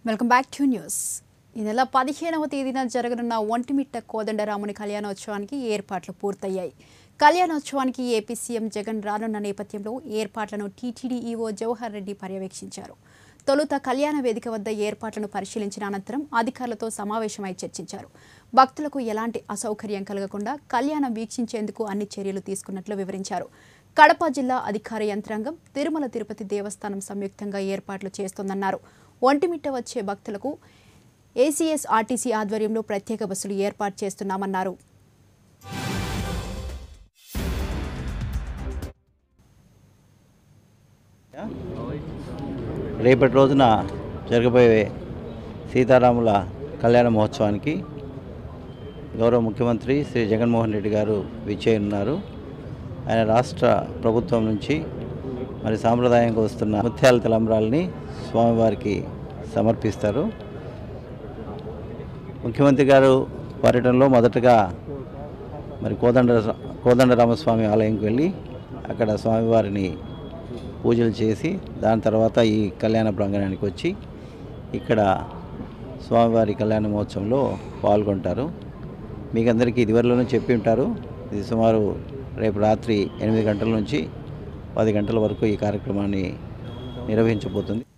welcome back to news ఈ నెల పదిహేనవ తేదీన జరగనున్న ఒంటిమిట్ట కోదండరాముని కళ్యాణోత్సవానికి ఏర్పాట్లు పూర్తయ్యాయి కళ్యాణోత్సవానికి ఏపీ సీఎం జగన్ రానున్న నేపథ్యంలో ఏర్పాట్లను టీటీడీ ఈవో జవహర్ రెడ్డి పర్యవేక్షించారు తొలుత కళ్యాణ వేదిక వద్ద ఏర్పాట్లను పరిశీలించిన అనంతరం అధికారులతో సమావేశమై చర్చించారు భక్తులకు ఎలాంటి అసౌకర్యం కలగకుండా కళ్యాణం వీక్షించేందుకు అన్ని చర్యలు తీసుకున్నట్లు వివరించారు కడప జిల్లా అధికార యంత్రాంగం తిరుమల తిరుపతి దేవస్థానం సంయుక్తంగా ఏర్పాట్లు చేస్తోందన్నారు ఒంటిమిట్ట వచ్చే భక్తులకు ఏసీఎస్ ఆర్టీసీ ఆధ్వర్యంలో ప్రత్యేక బస్సులు ఏర్పాటు చేస్తున్నామన్నారు రేపటి రోజున జరగబోయే సీతారాముల కళ్యాణ మహోత్సవానికి గౌరవ ముఖ్యమంత్రి శ్రీ జగన్మోహన్ రెడ్డి గారు విచ్చేయనున్నారు ఆయన రాష్ట్ర ప్రభుత్వం నుంచి మరి సాంప్రదాయంగా వస్తున్న ముత్యాల తలంబ్రాలని స్వామివారికి సమర్పిస్తారు ముఖ్యమంత్రి గారు పర్యటనలో మొదటగా మరి కోదండ కోదండరామస్వామి ఆలయంకి వెళ్ళి అక్కడ స్వామివారిని పూజలు చేసి దాని తర్వాత ఈ కళ్యాణ ప్రాంగణానికి వచ్చి ఇక్కడ స్వామివారి కళ్యాణ మహోత్సవంలో పాల్గొంటారు మీకు అందరికీ ఇదివరలోనే చెప్పి ఉంటారు ఇది సుమారు రేపు రాత్రి ఎనిమిది గంటల నుంచి పది గంటల వరకు ఈ కార్యక్రమాన్ని నిర్వహించబోతుంది